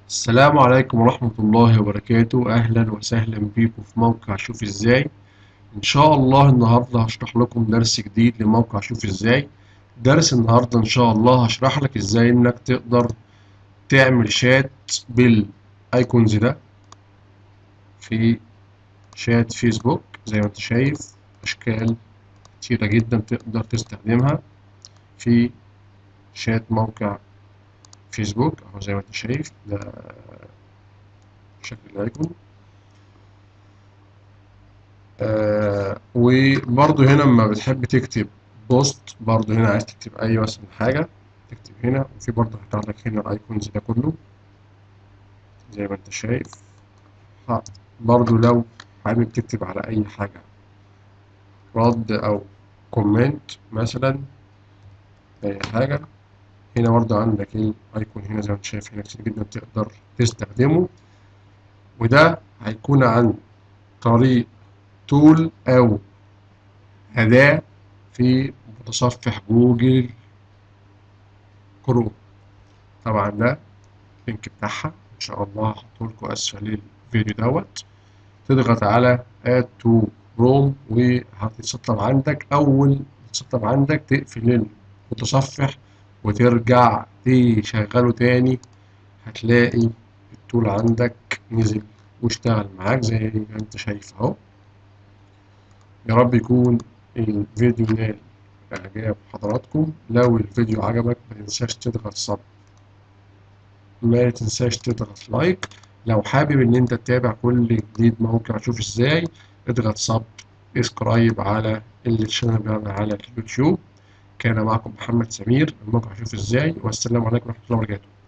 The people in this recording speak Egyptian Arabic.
السلام عليكم ورحمة الله وبركاته أهلا وسهلا بيكم في موقع شوف إزاي إن شاء الله النهاردة هشرح لكم درس جديد لموقع شوف إزاي درس النهاردة إن شاء الله هشرح لك إزاي إنك تقدر تعمل شات بالأيكونز ده في شات فيسبوك زي ما أنت شايف أشكال كتيرة جدا تقدر تستخدمها في شات موقع فيسبوك اهو زي ما انت شايف ده شكل الايكون آه وبرضو هنا لما بتحب تكتب بوست برضو هنا عايز تكتب اي مثلا حاجة تكتب هنا وفي برضو هيطلع لك هنا الايكونز ده كله زي ما انت شايف برضو لو حابب تكتب على اي حاجة رد او كومنت مثلا اي حاجة هنا برضه عندك الايكون هنا زي ما انت شايف هنا كتير جدا تقدر تستخدمه وده هيكون عن طريق تول او أداة في متصفح جوجل كروم طبعا ده اللينك بتاعها ان شاء الله هحطهولكوا اسفل الفيديو دوت تضغط على اد تو روم وهتتسطب عندك اول ما تتسطب عندك تقفل المتصفح وترجع تشغله تاني هتلاقي التول عندك نزل واشتغل معاك زي ما انت شايف اهو يا رب يكون الفيديو نال اعجاب حضراتكم لو الفيديو عجبك ما تنساش تضغط صب ما تنساش تضغط لايك لو حابب ان انت تتابع كل جديد موقع شوف ازاي اضغط صب اسكرايب على الشانل على اليوتيوب كان معكم محمد سمير الموقع شوف ازاي والسلام عليكم ورحمه الله وبركاته